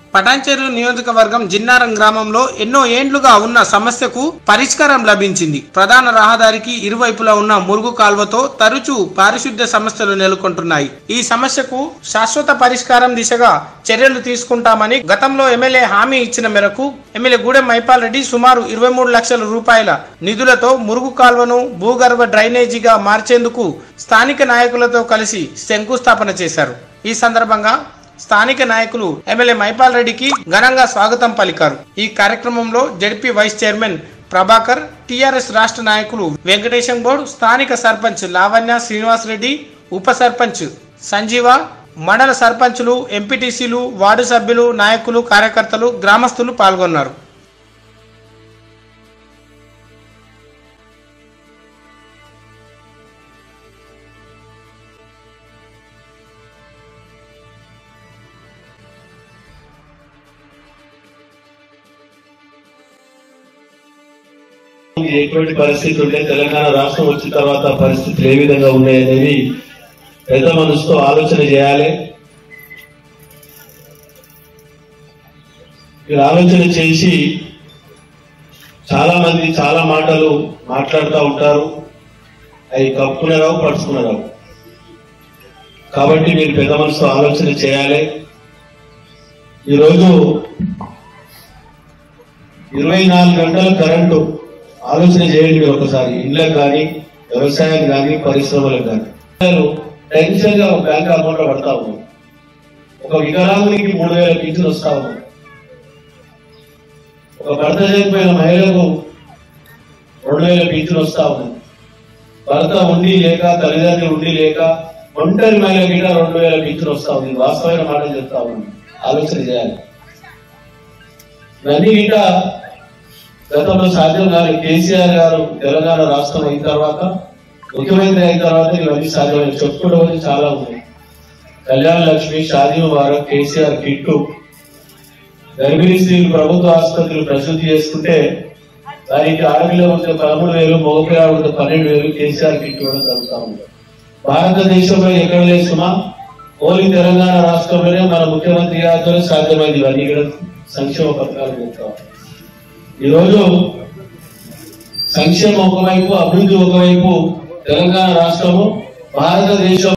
పటాన్చెరు నియోజకవర్గం జిన్నారం గ్రామంలో ఎన్నో ఏండ్లుగా ఉన్న సమస్యకు పరిష్కారం లభించింది ప్రధాన రహదారికి ఇరువైపులా ఉన్న మురుగు కాల్వతో తరచూ పారిశుద్ధ్య సమస్యలు నెలకొంటున్నాయి ఈ సమస్యకు శాశ్వత పరిష్కారం దిశగా చర్యలు తీసుకుంటామని గతంలో ఎమ్మెల్యే హామీ ఇచ్చిన మేరకు ఎమ్మెల్యే గూడెం మైపాల్ రెడ్డి సుమారు ఇరవై మూడు లక్షల రూపాయల నిధులతో మురుగు కాల్వను భూగర్భ డ్రైనేజీగా మార్చేందుకు స్థానిక నాయకులతో కలిసి శంకుస్థాపన చేశారు ఈ సందర్భంగా స్థానిక నాయకులు ఎమ్మెల్యే మైపాల్ రెడ్డికి ఘనంగా స్వాగతం పలికారు ఈ కార్యక్రమంలో ZP vice chairman Prabhakar TRS రాష్ట్ర నాయకులు వెంకటేశం గౌడ్ స్థానిక సర్పంచ్ లావణ్య శ్రీనివాస్ రెడ్డి ఉప సర్పంచ్ సంజీవ మండల సర్పంచులు ఎంపీటీసీలు వార్డు సభ్యులు నాయకులు కార్యకర్తలు గ్రామస్తులు పాల్గొన్నారు ఎటువంటి పరిస్థితి ఉంటే తెలంగాణ రాష్ట్రం వచ్చిన తర్వాత పరిస్థితులు ఏ విధంగా ఉన్నాయనేది పెద్ద మనసుతో ఆలోచన చేయాలి మీరు ఆలోచన చేసి చాలా మంది చాలా మాటలు మాట్లాడుతూ ఉంటారు అవి కప్పుకునేరావు పడుచుకునేరావు కాబట్టి మీరు పెద్ద మనసుతో ఆలోచన చేయాలి ఈరోజు ఇరవై నాలుగు గంటల కరెంటు ఆలోచన చేయండి మీరు ఒకసారి ఇళ్ళకి కానీ వ్యవసాయం కానీ పరిశ్రమలకు కానీ టెన్షన్ గా ఒక బ్యాంక్ అకౌంట్ లో పడతా ఉన్నాం ఒక వికలాంగునికి మూడు వేల పింఛన్ వస్తా ఉన్నాం ఒక భర్త చనిపోయిన మహిళకు రెండు వేల పింఛన్ వస్తా ఉంది భర్త ఉండి లేక తల్లిదండ్రులు ఉండి లేక ఒంటరి మహిళ గిట రెండు వేల పింఛన్ వస్తా ఉంది వాస్తవమైన మాటలు చెప్తా ఉంది ఆలోచన చేయాలి ఇవన్నీ గిట గతంలో సాధ్యం కాదు కేసీఆర్ గారు తెలంగాణ రాష్ట్రం అయిన తర్వాత ముఖ్యమంత్రి అయిన తర్వాత ఇవన్నీ సాధ్యమైన చెప్పుకోవడం చాలా ఉంది కళ్యాణ లక్ష్మి షాదీ ముబారక్ కేసీఆర్ కిట్టు గర్భిణీ స్త్రీలు ప్రభుత్వ ఆసుపత్రులు ప్రసూతి చేసుకుంటే దానికి ఆడపిల్ల ఉంటే పదమూడు వేలు మగపిల్లాడు ఉంటే పన్నెండు వేలు కేసీఆర్ కిట్ ఇవ్వడం జరుగుతా ఉంది భారతదేశంలో ఎక్కడ లేదు సుమా ఓన్లీ తెలంగాణ రాష్ట్రంలోనే మన ముఖ్యమంత్రి గారితో సాధ్యమైంది ఇవన్నీ కూడా సంక్షేమ పథకాలు చెప్తాం ఈరోజు సంక్షేమం ఒకవైపు అభివృద్ధి ఒకవైపు తెలంగాణ రాష్ట్రము భారతదేశం